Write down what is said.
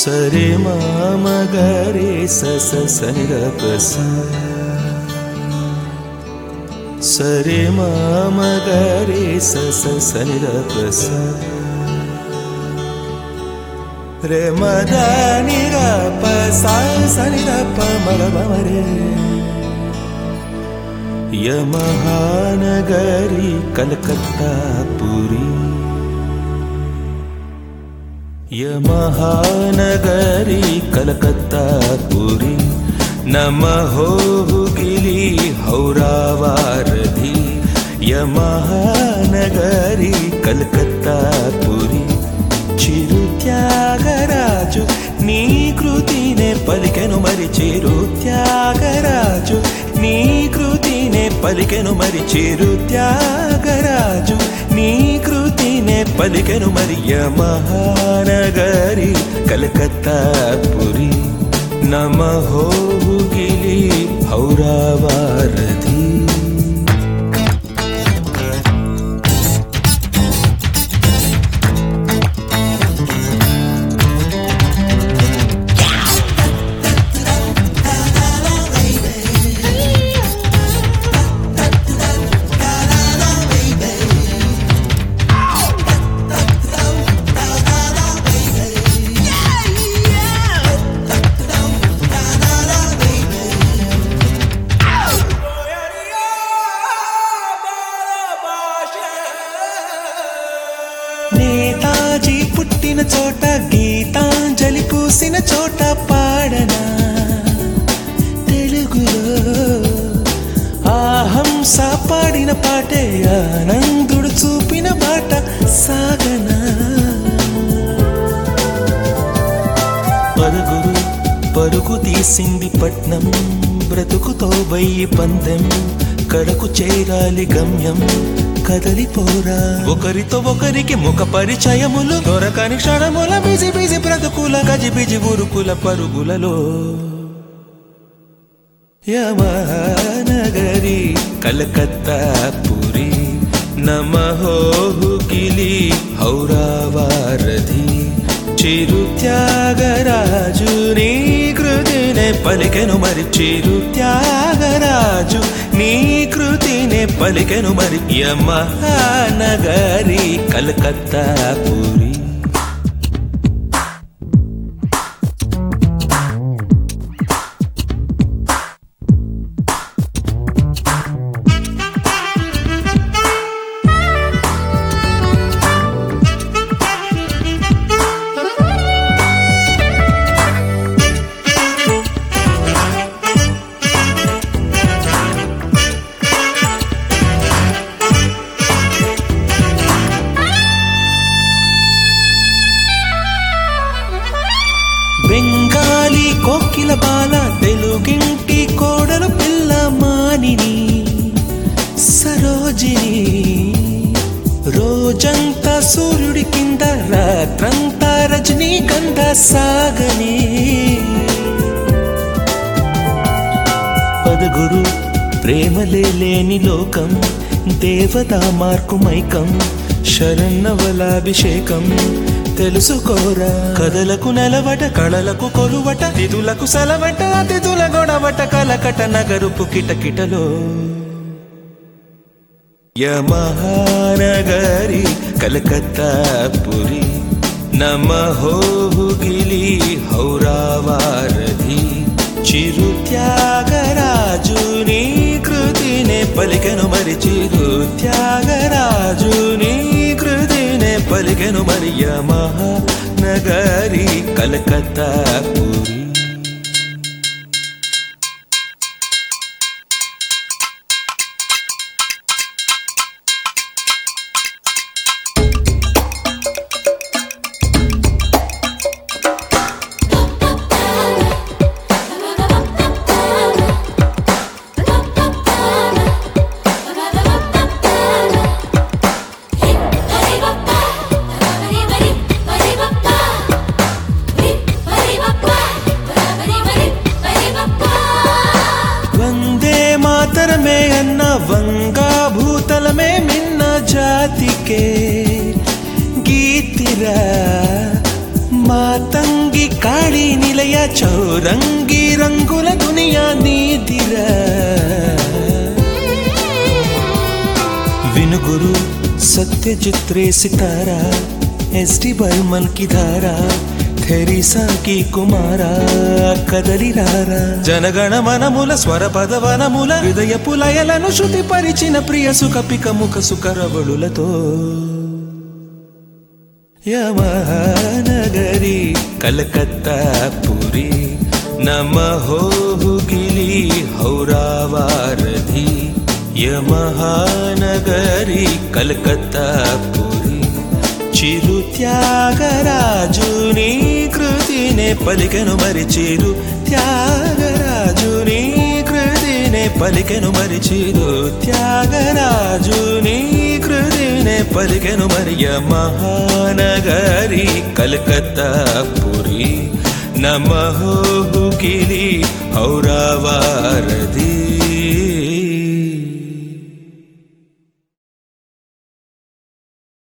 సరే మామ గరే సస సనిద పస సరే మామ గరే సస సనిద పస రే మదని ర పస సనిద ప మగ మరే యమహానగరి కలకత్తా పురి యమహానగరి కలకత్తా పురి నమహో గిలి హౌరావారధి యమహానగరి కలకత్తా పురి చిరు త్యాగరాజు నీ కృతినే పలికెను మరి చిరు త్యాగరాజు నీ కృతినే పలికెను మరి చిరు త్యాగరాజు నీ కృతినే పలికెను మరి మహానగరి కలకత్తా పురి నమహో గిలి హౌరావారధి నేతాజీ పుట్టిన చోట గీతాంజలి పూసిన చోట పాడనా తెలుగులో ఆహంస పాడిన పాటే ఆనందుడు చూపిన బాట సాగనా పరుగురు పరుగు తీసింది పట్నం బ్రతుకుతో బయ్యి పందెం కడకు చేరాలి గమ్యం కదలిపోరా ఒకరితో ఒకరికి ముఖ పరిచయములు దొరకని క్షణముల బిజి బిజి బ్రతుకుల గజి బిజి ఉరుకుల పరుగులలో యమనగరి కలకత్తా పురి నమహో గిలి హౌరావారధి చిరు త్యాగరాజు నీ కృతినే పలికెను మరి చిరు త్యాగరాజు నీ కృతినే పలికెను మరి యమహానగరి కలకత్తా పురి బెంగాలీ కోకిల బాల తెలుగింటి కోడలు పిల్ల మానిని సరోజిని రోజంతా సూర్యుడి కింద రాత్రంతా రజనీ గంధ సాగని పదగురు ప్రేమలే లేని లోకం దేవతా మార్కుమైకం శరన్నవలాభిషేకం తెలుసుకోరా కథలకు నెలవట కళలకు కొలువట తిథులకు సెలవట అతిథుల గొడవట కలకట నగరుపు కిటకిటలో యమహానగరి కలకత్తా పురి నమహో గిలి హౌరావారధి చిరు త్యాగరాజు నీ కృతినే పలికెను మరి చిరు త్యాగరాజు నీ కృతినే పలికెను మరి యమహానగరి కలకత్తా పురి వందే మాతరమే అన్న వంగా భూతలమే మిన్న జాతికే గీతిరా మా ತಂಗಿ ಕಾಳ చౌరంగి రంగుల దునియా నీదిరా వినుగురు సత్యజిత్ రే సితారా ఎస్టి బర్మన్ కి ధారా థెరిసా కి కుమారా కదలి రారా జనగణ మనముల స్వర పదవనముల హృదయ పులయలను శృతి పరిచిన ప్రియ సుఖ పిక ముఖ సుకరవళులతో యమహానగరి కలకత్తా పురి నమహోహుగిలి హౌరావారధి యమహానగరి కలకత్తా పురి చిరు త్యాగరాజుని కృతినే పలికెను మరి చిరు త్యాగరాజుని కృతినే పలికెను మరి చిరు త్యాగరాజుని కృతినే పలికెను మరియ మహానగరి కలకత్తా పురి నమహోహుగిలి హౌరావారధి